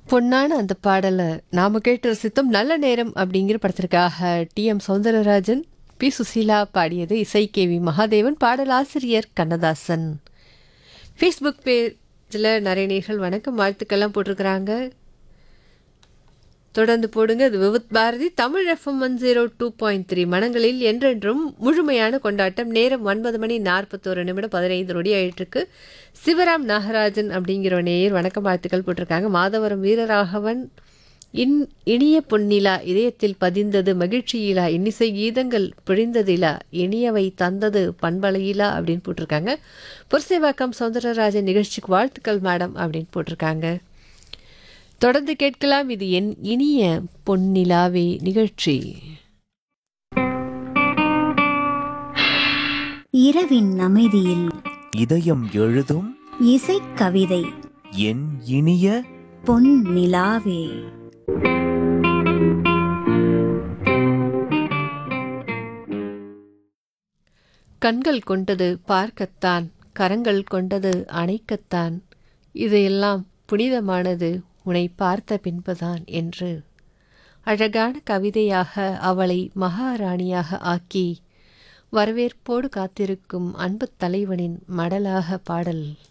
பொன்னான அந்த பாடலை நாம கேட்டு ரசித்தோம் நல்ல நேரம் அப்படிங்கிற படத்திற்காக T M Soundararajan P Susheela பாடியது இசை கே வி மகாதேவன் பாடலாசிரியர் கண்ணதாசன் ஃபேஸ்புக் பேஜில் நிறைய நேர்கள் வணக்கம் வாழ்த்துக்கள்லாம் போட்டிருக்கிறாங்க தொடர்ந்து போடுங்க இது Vividh Bharati Tamil FM one zero two point three மனங்களில் என்றென்றும் முழுமையான கொண்டாட்டம் நேரம் ஒன்பது மணி நாற்பத்தோரு நிமிடம் பதினைந்து நொடி ஆயிட்டிருக்கு சிவராம் நாகராஜன் அப்படிங்கிற நேயர் வணக்கம் வாழ்த்துக்கள் போட்டிருக்காங்க மாதவரம் வீரராகவன் இன் இனிய பொன்னிலா இதயத்தில் பதிந்தது மகிழ்ச்சியிலா இன்னிசை கீதங்கள் பிழிந்ததிலா இனியவை தந்தது பண்பலையிலா அப்படின்னு போட்டிருக்காங்க புரசேவாக்கம் சௌந்தரராஜன் நிகழ்ச்சிக்கு வாழ்த்துக்கள் மேடம் அப்படின்னு போட்டிருக்காங்க தொடர்ந்து கேட்கலாம் இது என் இனிய பொன்னிலாவே நிகழ்ச்சி இரவின் அமைதியில் இதயம் எழுதும் இசைக் கவிதை என் இனிய பொன் நிலாவே கண்கள் கொண்டது பார்க்கத்தான் கரங்கள் கொண்டது அணைக்கத்தான் இதையெல்லாம் புனிதமானது உன்னை பார்த்த பின்புதான் என்று அழகான கவிதையாக அவளை மகாராணியாக ஆக்கி வரவேற்போடு காத்திருக்கும் அன்புத் தலைவனின் மடலாக பாடல்